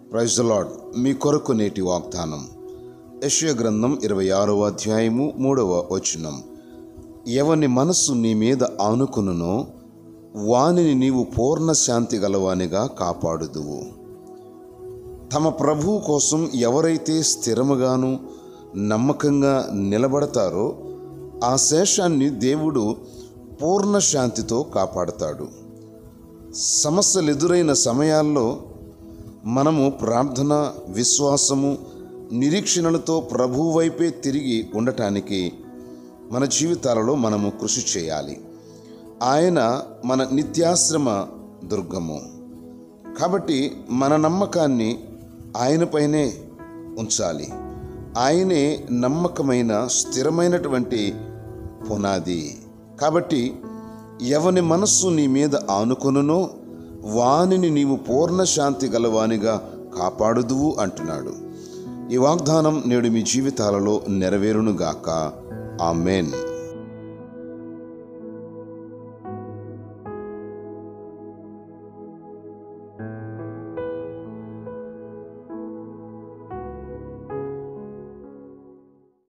praise the lord మీ కొరకు నేటి వాగ్దానం యశ్య గ్రంథం ఇరవై ఆరవ అధ్యాయము మూడవ వచనం ఎవని మనస్సు నీ మీద ఆనుకునునో వానిని నీవు పూర్ణ శాంతి గలవానిగా కాపాడుదువు తమ ప్రభువు కోసం ఎవరైతే స్థిరముగాను నమ్మకంగా నిలబడతారో ఆ శేషాన్ని దేవుడు పూర్ణ శాంతితో కాపాడతాడు సమస్యలు ఎదురైన సమయాల్లో మనము ప్రార్థన విశ్వాసము నిరీక్షణలతో ప్రభువు వైపే తిరిగి ఉండటానికి మన జీవితాలలో మనము కృషి చేయాలి ఆయన మన నిత్యాశ్రమ దుర్గము కాబట్టి మన నమ్మకాన్ని ఆయనపైనే ఉంచాలి ఆయనే నమ్మకమైన స్థిరమైనటువంటి పునాది కాబట్టి ఎవని మనస్సు నీ మీద ఆనుకొనునో వానిని నీవు పూర్ణ శాంతి గలవానిగా కాపాడుదువు అంటున్నాడు ఈ వాగ్దానం నేడు మీ జీవితాలలో నెరవేరునుగాక ఆమెన్